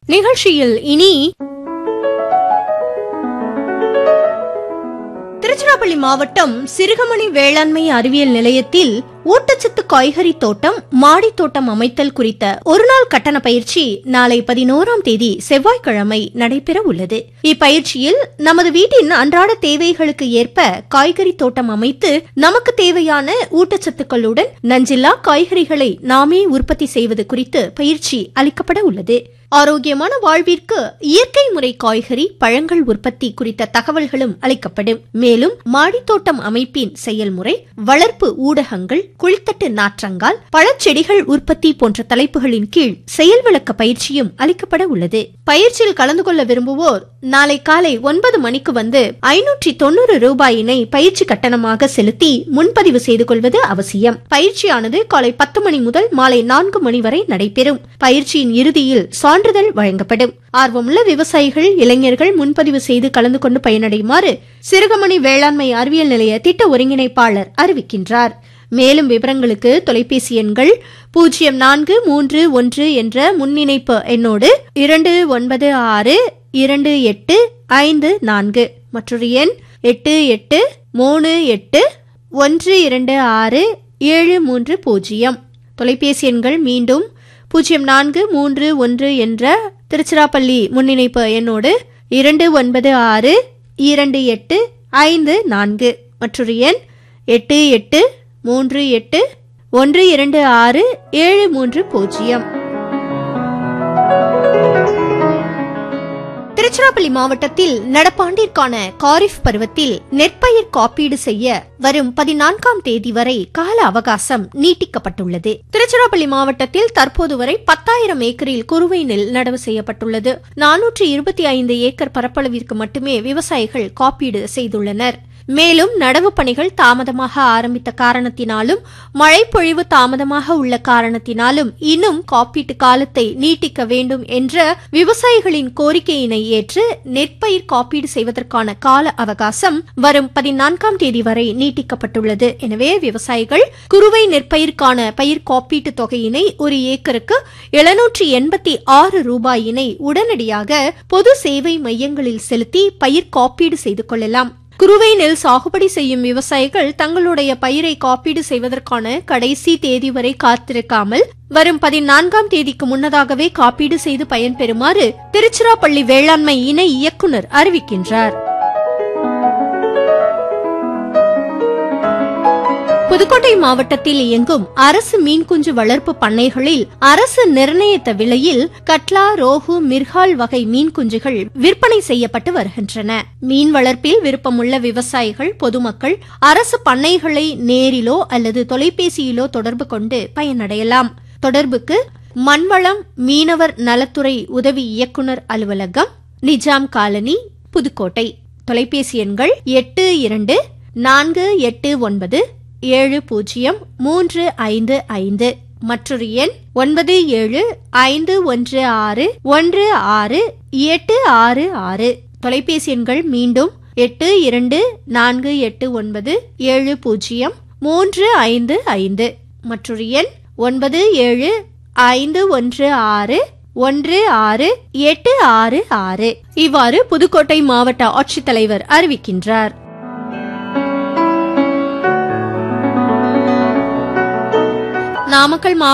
நிகழ்ச்சியில் இனி திருச்சிராப்பள்ளி மாவட்டம் சிறுகமணி வேளாண்மை அறிவியல் நிலையத்தில் ஊட்டச்சத்து காய்கறி தோட்டம் மாடி தோட்டம் அமைத்தல் குறித்த ஒருநாள் கட்டண பயிற்சி நாளை பதினோராம் தேதி செவ்வாய்க்கிழமை நடைபெற உள்ளது இப்பயிற்சியில் நமது வீட்டின் அன்றாட தேவைகளுக்கு ஏற்ப காய்கறி தோட்டம் அமைத்து நமக்கு தேவையான ஊட்டச்சத்துக்களுடன் நஞ்சில்லா காய்கறிகளை நாமே உற்பத்தி செய்வது குறித்து பயிற்சி அளிக்கப்பட உள்ளது ஆரோக்கியமான வாழ்விற்கு இயற்கை முறை காய்கறி பழங்கள் உற்பத்தி குறித்த தகவல்களும் அளிக்கப்படும் மேலும் மாடித்தோட்டம் அமைப்பின் செயல்முறை வளர்ப்பு ஊடகங்கள் குளித்தட்டு நாற்றங்கால் பழச்செடிகள் உற்பத்தி போன்ற தலைப்புகளின் கீழ் செயல் விளக்க பயிற்சியும் அளிக்கப்பட உள்ளது பயிற்சியில் கலந்து கொள்ள விரும்புவோர் நாளை காலை ஒன்பது மணிக்கு வந்து ஐநூற்றி தொண்ணூறு ரூபாயினை பயிற்சி கட்டணமாக செலுத்தி முன்பதிவு செய்து கொள்வது அவசியம் பயிற்சியானது காலை பத்து மணி முதல் மாலை நான்கு மணி வரை நடைபெறும் பயிற்சியின் இறுதியில் சான்றிதழ் வழங்கப்படும் ஆர்வமுள்ள விவசாயிகள் இளைஞர்கள் முன்பதிவு செய்து கலந்து கொண்டு பயனடையுமாறு சிறுகமணி வேளாண்மை அறிவியல் நிலைய திட்ட ஒருங்கிணைப்பாளர் அறிவிக்கின்றார் மேலும் விவரங்களுக்கு தொலைபேசி எண்கள் பூஜ்ஜியம் நான்கு மூன்று ஒன்று என்ற முன்னிணைப்பு எண்ணோடு இரண்டு ஒன்பது ஆறு இரண்டு எட்டு ஐந்து நான்கு மற்றொரு எண் எட்டு எட்டு மூணு எட்டு ஒன்று இரண்டு ஆறு ஏழு மூன்று பூஜ்ஜியம் தொலைபேசி எண்கள் மீண்டும் பூஜ்ஜியம் நான்கு மூன்று ஒன்று என்ற திருச்சிராப்பள்ளி முன்னிணைப்பு எண்ணோடு இரண்டு ஒன்பது ஆறு இரண்டு எட்டு ஐந்து நான்கு மற்றொரு எண் எட்டு எட்டு மூன்று எட்டு ஒன்று இரண்டு ஆறு ஏழு மூன்று பூஜ்ஜியம் திருச்சிராப்பள்ளி மாவட்டத்தில் நடப்பாண்டிற்கான காரிஃப் பருவத்தில் நெற்பயிர் காப்பீடு செய்ய வரும் பதினான்காம் தேதி வரை கால அவகாசம் நீட்டிக்கப்பட்டுள்ளது திருச்சிராப்பள்ளி மாவட்டத்தில் தற்போது வரை பத்தாயிரம் ஏக்கரில் குறுவை நெல் நடவு செய்யப்பட்டுள்ளது நானூற்று இருபத்தி ஐந்து ஏக்கர் பரப்பளவிற்கு மட்டுமே விவசாயிகள் காப்பீடு செய்துள்ளனர் மேலும் நடவு பணிகள் தாமதமாக ஆரம்பித்த காரணத்தினாலும் மழைப்பொழிவு தாமதமாக உள்ள காரணத்தினாலும் இன்னும் காப்பீட்டு காலத்தை நீட்டிக்க வேண்டும் என்ற விவசாயிகளின் கோரிக்கையினை ஏற்று நெற்பயிர் காப்பீடு செய்வதற்கான கால அவகாசம் வரும் பதினான்காம் தேதி வரை நீட்டிக்கப்பட்டுள்ளது எனவே விவசாயிகள் குறுவை நெற்பயிர்க்கான பயிர் காப்பீட்டு தொகையினை ஒரு ஏக்கருக்கு எழுநூற்றி எண்பத்தி ஆறு ரூபாயினை உடனடியாக பொது சேவை மையங்களில் செலுத்தி பயிர் காப்பீடு செய்து கொள்ளலாம் குறுவை நெல் சாகுபடி செய்யும் விவசாயிகள் தங்களுடைய பயிரை காப்பீடு செய்வதற்கான கடைசி தேதி வரை காத்திருக்காமல் வரும் பதினான்காம் தேதிக்கு முன்னதாகவே காப்பீடு செய்து பயன்பெறுமாறு திருச்சிராப்பள்ளி வேளாண்மை இணை இயக்குநர் அறிவிக்கின்றார் புதுக்கோட்டை மாவட்டத்தில் இயங்கும் அரசு மீன்குஞ்சு வளர்ப்பு பண்ணைகளில் அரசு நிர்ணயித்த விலையில் கட்லா ரோகு மிர்கால் வகை மீன் குஞ்சுகள் விற்பனை செய்யப்பட்டு வருகின்றன மீன் வளர்ப்பில் விருப்பமுள்ள விவசாயிகள் பொதுமக்கள் அரசு பண்ணைகளை நேரிலோ அல்லது தொலைபேசியிலோ தொடர்பு கொண்டு பயனடையலாம் தொடர்புக்கு மண்வளம் மீனவர் நலத்துறை உதவி இயக்குநர் அலுவலகம் நிஜாம் காலனி புதுக்கோட்டை தொலைபேசி எண்கள் எட்டு இரண்டு நான்கு எட்டு ஒன்பது ஏழு பூஜ்ஜியம் மூன்று ஐந்து ஐந்து மற்றொரு எண் ஒன்பது ஏழு ஐந்து ஒன்று ஆறு ஒன்று ஆறு எட்டு ஆறு ஆறு தொலைபேசி எண்கள் மீண்டும் எட்டு இரண்டு நான்கு எட்டு ஒன்பது ஏழு பூஜ்ஜியம் மூன்று ஐந்து ஐந்து மற்றொரு எண் ஒன்பது ஏழு ஐந்து ஒன்று ஆறு ஒன்று ஆறு எட்டு ஆறு ஆறு இவ்வாறு புதுக்கோட்டை மாவட்ட ஆட்சித்தலைவர் அறிவிக்கின்றார் நாமக்கல் மாவட்ட